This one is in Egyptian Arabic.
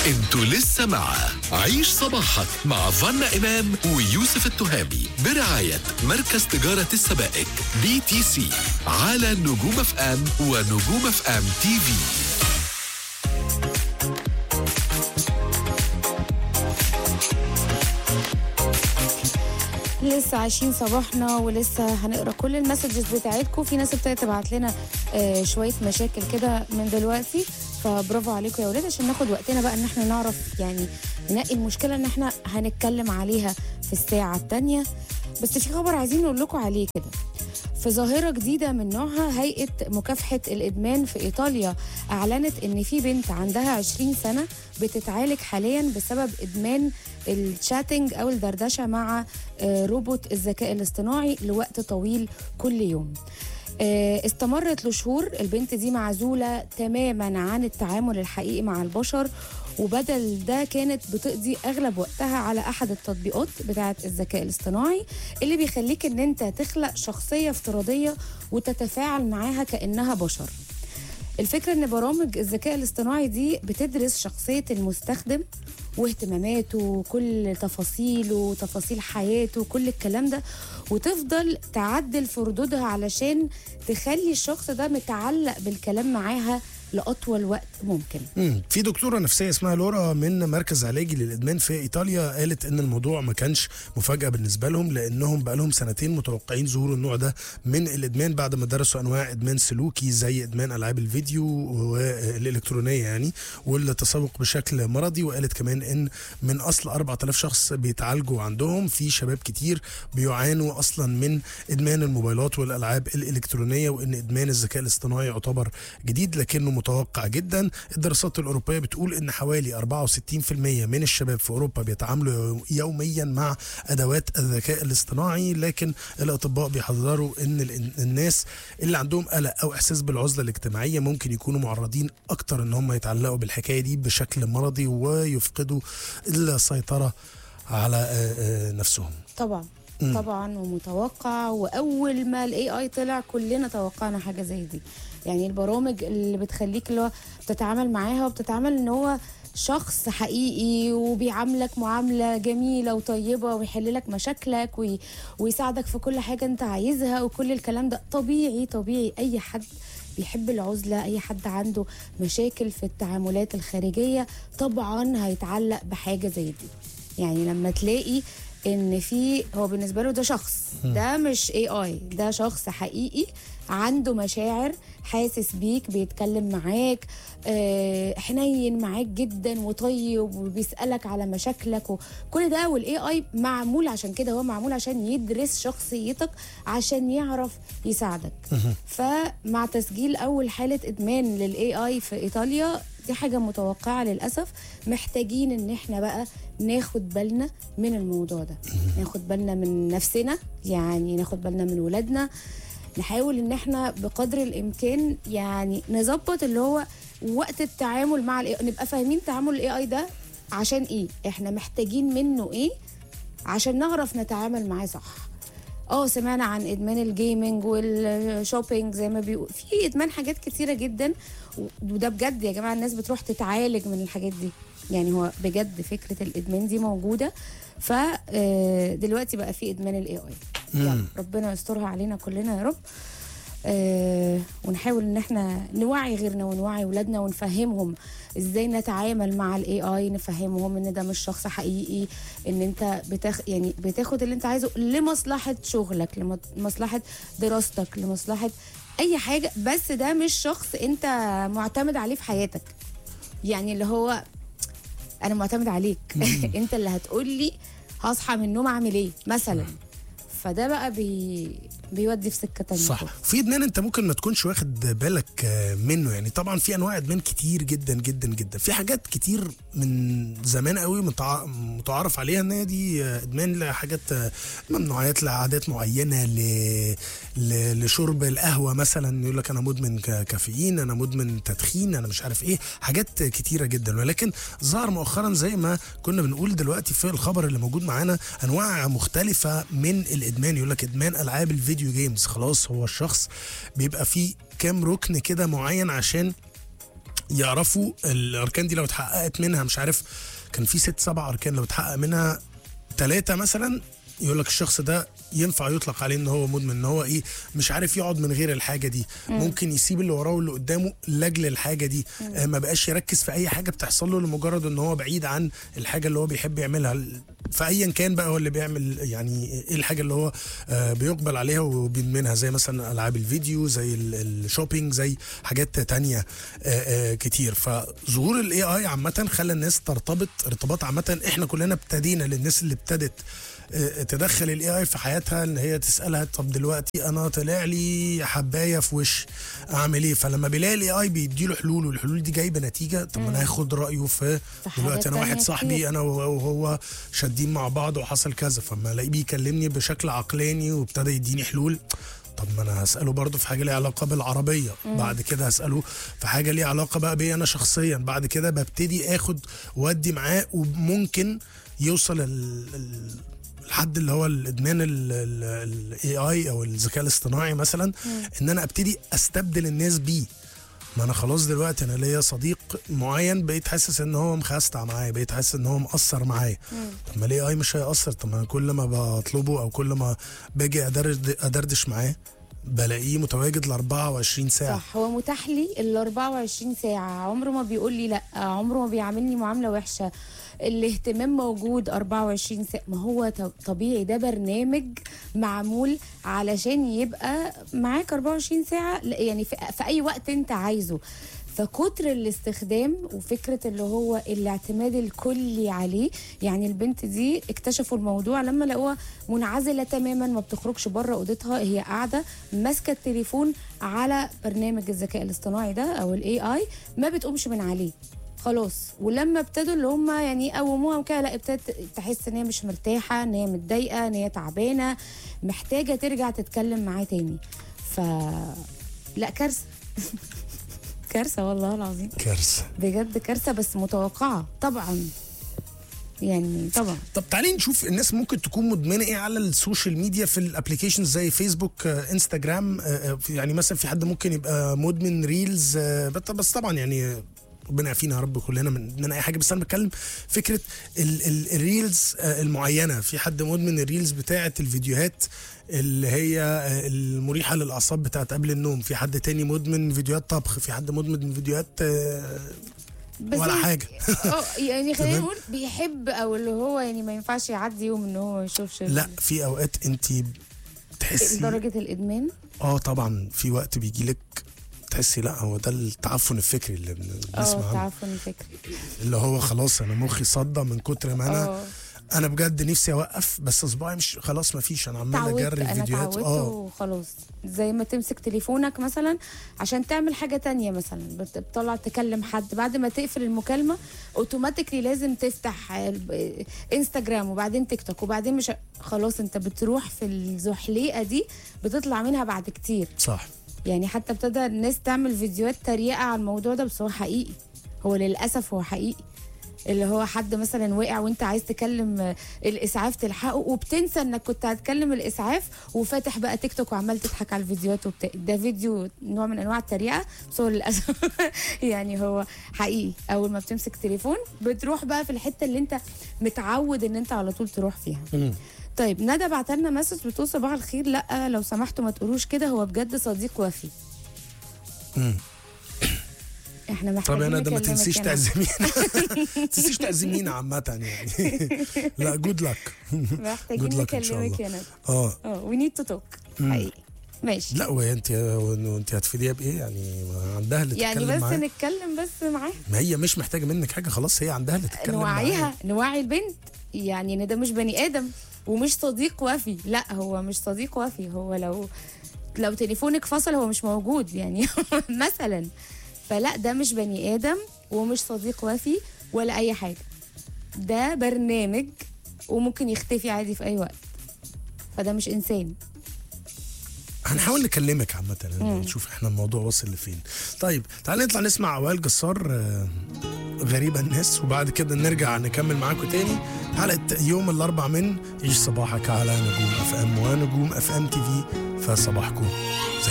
انتوا لسه مع عيش صباحك مع فنا إمام ويوسف التهامي برعاية مركز تجارة السبائك بي تي سي على نجوم اف ام ونجوم اف ام تي في لسه عايشين صباحنا ولسه هنقرا كل المسجز بتاعتكم في ناس ابتدت تبعت لنا آه، شويه مشاكل كده من دلوقتي فبرافو عليكم يا ولاد عشان ناخد وقتنا بقى ان احنا نعرف يعني ننقي المشكله ان احنا هنتكلم عليها في الساعه الثانيه بس في خبر عايزين نقول لكم عليه كده في ظاهرة جديدة من نوعها هيئة مكافحة الإدمان في إيطاليا أعلنت إن في بنت عندها 20 سنة بتتعالج حاليا بسبب إدمان الشاتنج أو الدردشة مع آه، روبوت الذكاء الاصطناعي لوقت طويل كل يوم آه، استمرت لشهور البنت دي معزولة تماما عن التعامل الحقيقي مع البشر وبدل ده كانت بتقضي اغلب وقتها على احد التطبيقات بتاعه الذكاء الاصطناعي اللي بيخليك ان انت تخلق شخصيه افتراضيه وتتفاعل معاها كانها بشر الفكرة ان برامج الذكاء الاصطناعي دي بتدرس شخصية المستخدم واهتماماته وكل تفاصيله وتفاصيل حياته وكل الكلام ده وتفضل تعدل في ردودها علشان تخلي الشخص ده متعلق بالكلام معاها لأطول وقت ممكن مم. في دكتوره نفسيه اسمها لورا من مركز علاجي للادمان في ايطاليا قالت ان الموضوع ما كانش مفاجاه بالنسبه لهم لانهم بقى لهم سنتين متوقعين ظهور النوع ده من الادمان بعد ما درسوا انواع ادمان سلوكي زي ادمان العاب الفيديو والالكترونيه يعني والتسوق بشكل مرضي وقالت كمان ان من اصل 4000 شخص بيتعالجوا عندهم في شباب كتير بيعانوا اصلا من ادمان الموبايلات والالعاب الالكترونيه وان ادمان الذكاء الاصطناعي يعتبر جديد لكنه متوقع جدا الدراسات الاوروبيه بتقول ان حوالي 64% من الشباب في اوروبا بيتعاملوا يوميا مع ادوات الذكاء الاصطناعي لكن الاطباء بيحذروا ان ال- الناس اللي عندهم قلق او احساس بالعزله الاجتماعيه ممكن يكونوا معرضين اكتر ان هم يتعلقوا بالحكايه دي بشكل مرضي ويفقدوا السيطره على آه، آه، نفسهم طبعا طبعا ومتوقع واول ما الاي اي طلع كلنا توقعنا حاجه زي دي يعني البرامج اللي بتخليك اللي هو بتتعامل معاها وبتتعامل ان هو شخص حقيقي وبيعاملك معامله جميله وطيبه ويحل لك مشاكلك وي... ويساعدك في كل حاجه انت عايزها وكل الكلام ده طبيعي طبيعي اي حد بيحب العزله اي حد عنده مشاكل في التعاملات الخارجيه طبعا هيتعلق بحاجه زي دي يعني لما تلاقي ان في هو بالنسبه له ده شخص ده مش اي اي ده شخص حقيقي عنده مشاعر حاسس بيك بيتكلم معاك آه، حنين معاك جدا وطيب وبيسالك على مشاكلك وكل ده والاي اي معمول عشان كده هو معمول عشان يدرس شخصيتك عشان يعرف يساعدك فمع تسجيل اول حاله ادمان للاي اي في ايطاليا دي حاجه متوقعه للاسف محتاجين ان احنا بقى ناخد بالنا من الموضوع ده ناخد بالنا من نفسنا يعني ناخد بالنا من ولادنا نحاول ان احنا بقدر الامكان يعني نظبط اللي هو وقت التعامل مع ال AI نبقى فاهمين تعامل الاي اي ده عشان ايه احنا محتاجين منه ايه عشان نعرف نتعامل معاه صح اه سمعنا عن ادمان الجيمنج والشوبينج زي ما بيقول في ادمان حاجات كتيره جدا و- وده بجد يا جماعه الناس بتروح تتعالج من الحاجات دي يعني هو بجد فكره الادمان دي موجوده ف آه، دلوقتي بقى في ادمان الاي اي يلا ربنا يسترها علينا كلنا يا رب آه ونحاول ان احنا نوعي غيرنا ونوعي ولادنا ونفهمهم ازاي نتعامل مع الاي اي نفهمهم ان ده مش شخص حقيقي ان انت بتاخ يعني بتاخد اللي انت عايزه لمصلحه شغلك لمصلحه دراستك لمصلحه اي حاجه بس ده مش شخص انت معتمد عليه في حياتك يعني اللي هو انا معتمد عليك انت اللي هتقول لي هصحى من النوم اعمل ايه مثلا فده بقى بي بيودي في سكه تانية صح خالص. في ادمان انت ممكن ما تكونش واخد بالك آه، منه يعني طبعا في انواع ادمان كتير جدا جدا جدا في حاجات كتير من زمان قوي متع- متعارف عليها ان هي دي آه، ادمان لحاجات آه، ممنوعات لعادات معينه ل... ل... لشرب القهوه مثلا يقول لك انا مدمن ك- كافيين انا مدمن تدخين انا مش عارف ايه حاجات كتيره جدا ولكن ظهر مؤخرا زي ما كنا بنقول دلوقتي في الخبر اللي موجود معانا انواع مختلفه من الادمان يقول لك ادمان العاب الفيديو جيمز خلاص هو الشخص بيبقى فيه كام ركن كده معين عشان يعرفوا الاركان دي لو اتحققت منها مش عارف كان في ست سبع اركان لو اتحقق منها ثلاثه مثلا يقول لك الشخص ده ينفع يطلق عليه ان هو مدمن ان هو ايه مش عارف يقعد من غير الحاجه دي ممكن يسيب اللي وراه واللي قدامه لاجل الحاجه دي آه ما بقاش يركز في اي حاجه بتحصل له لمجرد ان هو بعيد عن الحاجه اللي هو بيحب يعملها فايا كان بقى هو اللي بيعمل يعني ايه الحاجه اللي هو آه بيقبل عليها وبيدمنها زي مثلا العاب الفيديو زي ال- الشوبينج زي حاجات تانية آه آه كتير فظهور الاي اي عامه خلى الناس ترتبط ارتباط عامه احنا كلنا ابتدينا للناس اللي ابتدت آه، تدخل الاي اي في حياتها ان هي تسالها طب دلوقتي انا طلع لي حبايه في وش اعمل ايه فلما بيلاقي الاي اي بيدي له حلول والحلول دي جايبه نتيجه طب ما انا هاخد رايه في في حاجات دلوقتي انا واحد تانية صاحبي كتير. انا وهو وهو شادين مع بعض وحصل كذا فما الاقيه بيكلمني بشكل عقلاني وابتدى يديني حلول طب ما انا هساله برضه في حاجه ليها علاقه بالعربيه بعد كده هساله في حاجه ليها علاقه بقى بيا انا شخصيا بعد كده ببتدي اخد وادي معاه وممكن يوصل ال- ال- الحد اللي هو الادمان الاي اي او الذكاء الاصطناعي مثلا ان انا ابتدي استبدل الناس بيه ما انا خلاص دلوقتي انا ليا صديق معين بقيت حاسس ان هو مخستع معايا بقيت حاسس ان هو مقصر معايا طب ما ليه اي مش هيأثر طب ما أنا كل ما بطلبه او كل ما باجي أدرد ادردش معاه بلاقيه متواجد ل 24 ساعه صح هو متاح لي ال 24 ساعة عمره ما بيقول لي لا عمره ما بيعاملني معاملة وحشة الاهتمام موجود 24 ساعة ما هو ط- طبيعي ده برنامج معمول علشان يبقى معاك 24 ساعة لا، يعني في, في أي وقت أنت عايزه فكتر الاستخدام وفكرة اللي هو الاعتماد الكلي عليه يعني البنت دي اكتشفوا الموضوع لما لقوها منعزلة تماما ما بتخرجش بره اوضتها هي قاعدة ماسكة التليفون على برنامج الذكاء الاصطناعي ده او الاي اي ما بتقومش من عليه خلاص ولما ابتدوا اللي هم يعني يقوموها وكده لا ابتدت تحس ان هي مش مرتاحه ان هي متضايقه ان هي تعبانه محتاجه ترجع تتكلم معاه تاني ف لا كارثه كارثه والله العظيم كارثه بجد كارثه بس متوقعه طبعا يعني طبعا طب تعالي نشوف الناس ممكن تكون مدمنه ايه على السوشيال ميديا في الابلكيشنز زي فيسبوك آه، انستجرام آه، آه، في- يعني مثلا في حد ممكن يبقى مدمن ريلز آه، بس بس طبعا يعني ربنا يعافينا يا رب كلنا من, من اي حاجه بس انا بتكلم فكره ال ال الريلز آه، المعينه في حد مدمن الريلز بتاعه الفيديوهات اللي هي آه، المريحه للاعصاب بتاعت قبل النوم في حد تاني مدمن فيديوهات طبخ في حد مدمن فيديوهات آه، بس ولا يعني- حاجه اه يعني خلينا تمام. نقول بيحب او اللي هو يعني ما ينفعش يعدي يوم ان هو ما يشوفش لا في اوقات انت تحسي درجه الادمان اه طبعا في وقت بيجي لك تحسي لا هو ده التعفن الفكري اللي بن- بنسمع اه عنه تعفن الفكري اللي هو خلاص انا مخي صدى من كتر ما انا اه انا بجد نفسي اوقف بس اسبوعي مش خلاص ما فيش انا عمال تعودت اجرب انا فيديوهات تعودت اه وخلاص زي ما تمسك تليفونك مثلا عشان تعمل حاجه تانية مثلا بت- بتطلع تكلم حد بعد ما تقفل المكالمه اوتوماتيكلي لازم تفتح ال- انستجرام وبعدين تيك توك وبعدين مش خلاص انت بتروح في الزحليقه دي بتطلع منها بعد كتير صح يعني حتى ابتدى الناس تعمل فيديوهات تريقه على الموضوع ده بس هو حقيقي هو للاسف هو حقيقي اللي هو حد مثلا وقع وانت عايز تكلم آه، الاسعاف تلحقه وبتنسى انك كنت هتكلم الاسعاف وفاتح بقى تيك توك وعمال تضحك على الفيديوهات وبتاع ده فيديو نوع من انواع التريقه بس هو للاسف يعني هو حقيقي اول ما بتمسك تليفون بتروح بقى في الحته اللي انت متعود ان انت على طول تروح فيها مم. طيب ندى بعت لنا مسج بتقول صباح الخير لا لو سمحتوا ما تقولوش كده هو بجد صديق وفي مم. احنا طب محتاجين يا ندى ما نكلمك تنسيش هنا. تعزمينا ما تنسيش تعزمينا عامة يعني لا جود لك محتاجين Good luck إن شاء نكلمك الله. هنا اه اه وي نيد تو توك حقيقي ماشي لا وانت وانت هتفيديها بايه يعني ما عندها اللي يعني تتكلم بس معاه نتكلم بس معاها ما هي مش محتاجه منك حاجه خلاص هي عندها اللي تتكلم نوعيها معاه. نوعي البنت يعني ان ده مش بني ادم ومش صديق وفي لا هو مش صديق وفي هو لو لو تليفونك فصل هو مش موجود يعني مثلا فلا ده مش بني ادم ومش صديق وفي ولا اي حاجه ده برنامج وممكن يختفي عادي في اي وقت فده مش انسان هنحاول نكلمك عامة يعني نشوف احنا الموضوع وصل لفين. طيب تعالى نطلع نسمع عوائل جسار آه، غريبة الناس وبعد كده نرجع نكمل معاكم تاني حلقة يوم الأربع من عيش صباحك على نجوم اف ام ونجوم اف ام تي في فصباحكم